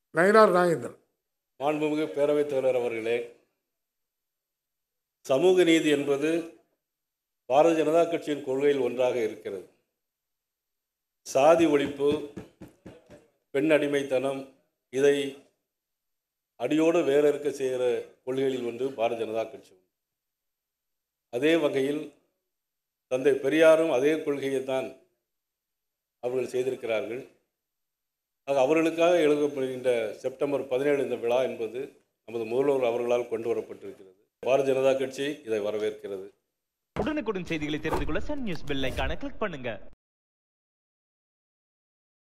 நயினார் நாகேந்திரன் மாண்புமிகு பேரவைத் தலைவர் அவர்களே சமூக நீதி என்பது பாரதிய ஜனதா கட்சியின் கொள்கையில் ஒன்றாக இருக்கிறது சாதி ஒழிப்பு பெண் அடிமைத்தனம் இதை அடியோடு வேற இருக்க செய்கிற கொள்கைகளில் ஒன்று பாரதிய ஜனதா கட்சி அதே வகையில் தந்தை பெரியாரும் அதே கொள்கையை தான் அவர்கள் செய்திருக்கிறார்கள் ஆக அவர்களுக்காக எழுதப்படுகின்ற செப்டம்பர் பதினேழு இந்த விழா என்பது நமது முதல்வர் அவர்களால் கொண்டு வரப்பட்டிருக்கிறது பாரதிய ஜனதா கட்சி இதை வரவேற்கிறது உடனுக்குடன் செய்திகளை தெரிந்து கொள்ள சன் நியூஸ் பெல் ஐகானை கிளிக் பண்ணுங்க